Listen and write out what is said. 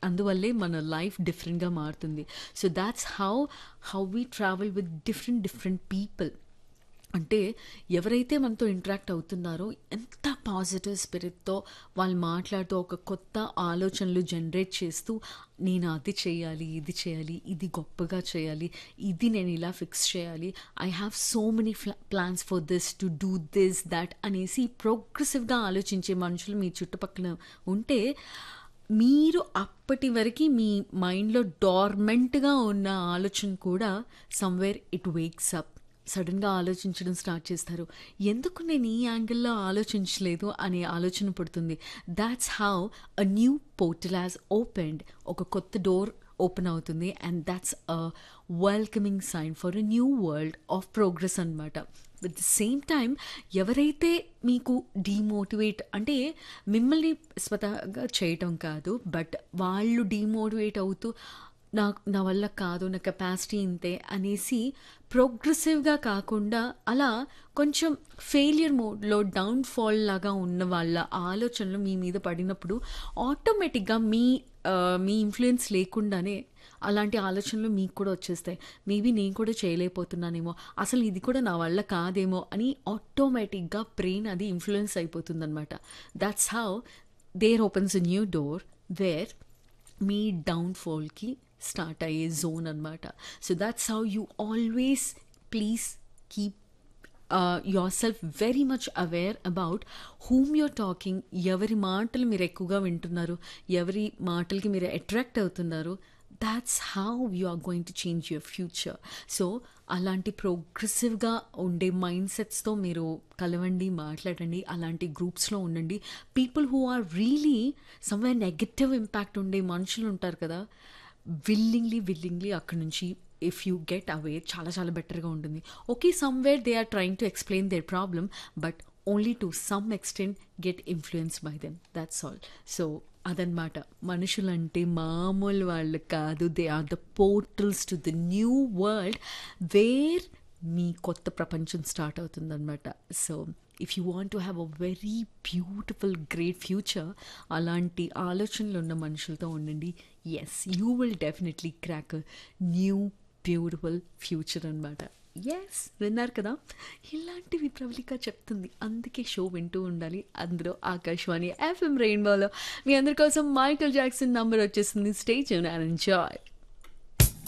అందువల్లే మన లైఫ్ డిఫరెంట్గా మారుతుంది so that's how how we travel with different different people అంటే ఎవరైతే మనతో ఇంటరాక్ట్ అవుతున్నారో ఎంత పాజిటివ్ స్పిరిట్తో వాళ్ళు మాట్లాడుతూ ఒక కొత్త ఆలోచనలు జనరేట్ చేస్తూ నేను అది చేయాలి ఇది చేయాలి ఇది గొప్పగా చేయాలి ఇది నేను ఇలా ఫిక్స్ చేయాలి I have so many plans for this to do this that అనేసి ప్రోగ్రెసివ్గా ఆలోచించే మనుషులు మీ చుట్టుపక్కల ఉంటే మీరు అప్పటి వరకు మీ మైండ్లో డార్మెంట్గా ఉన్న ఆలోచన కూడా సమ్వేర్ ఇట్ వేక్స్ అప్ సడన్గా ఆలోచించడం స్టార్ట్ చేస్తారు ఎందుకు నేను ఈ యాంగిల్లో ఆలోచించలేదు అనే ఆలోచన పుడుతుంది that's how a new portal has opened ఒక కొత్త డోర్ ఓపెన్ అవుతుంది and that's a welcoming sign for a new world of progress అనమాట అట్ ద సేమ్ టైం ఎవరైతే మీకు డీమోటివేట్ అంటే మిమ్మల్ని స్వతహాగా చేయటం కాదు బట్ వాళ్ళు డీమోటివేట్ అవుతూ నా నా వల్ల కాదు నా కెపాసిటీ ఇంతే అనేసి ప్రోగ్రెసివ్గా కాకుండా అలా కొంచెం ఫెయిలియర్ మోడ్లో డౌన్ఫాల్ లాగా ఉన్న వాళ్ళ ఆలోచనలు మీ మీద పడినప్పుడు ఆటోమేటిక్గా మీ మీ ఇన్ఫ్లుయెన్స్ లేకుండానే అలాంటి ఆలోచనలు మీకు కూడా వచ్చేస్తాయి మేబీ నేను కూడా చేయలేకపోతున్నానేమో అసలు ఇది కూడా నా వల్ల కాదేమో అని ఆటోమేటిక్గా బ్రెయిన్ అది ఇన్ఫ్లుయెన్స్ అయిపోతుందన్నమాట that's how there opens a new door where మీ డౌన్ఫాల్కి స్టార్ట్ అయ్యే జోన్ అనమాట so that's how you always please keep yourself very much aware about whom you're talking ఎవరి మాటలు మీరు ఎక్కువగా వింటున్నారు ఎవరి మాటలకి మీరు అట్రాక్ట్ అవుతున్నారు that's how you are going to change your future so అలాంటి ప్రోగ్రెసివ్గా ఉండే మైండ్ సెట్స్తో మీరు కలవండి మాట్లాడండి అలాంటి గ్రూప్స్లో ఉండండి people who are really somewhere negative impact ఉండే మనుషులు ఉంటారు కదా విల్లింగ్లీ విల్లింగ్లీ అక్కడ నుంచి ఇఫ్ యూ గెట్ అవే చాలా చాలా బెటర్గా ఉంటుంది okay somewhere they are trying to explain their problem but only to some extent get influence by them that's all so అదనమాట మనుషులంటే మామూలు వాళ్ళు కాదు they are the portals to the new world where మీ కొత్త ప్రపంచం స్టార్ట్ అవుతుందన్నమాట so if you want to have a very beautiful great future అలాంటి ఆలోచనలు ఉన్న మనుషులతో ఉండండి yes you will definitely crack new beautiful future అనమాట ఎస్ విన్నారు కదా ఇలాంటివి ప్రవళిక చెప్తుంది అందుకే షో వింటూ ఉండాలి అందులో ఆకాశవాణి ఎఫ్ఎం రెయిన్బోలో మీ అందరి కోసం మైకల్ జాక్సన్ నంబర్ వచ్చేసింది స్టేజ్ అండ్ ఎంజాయ్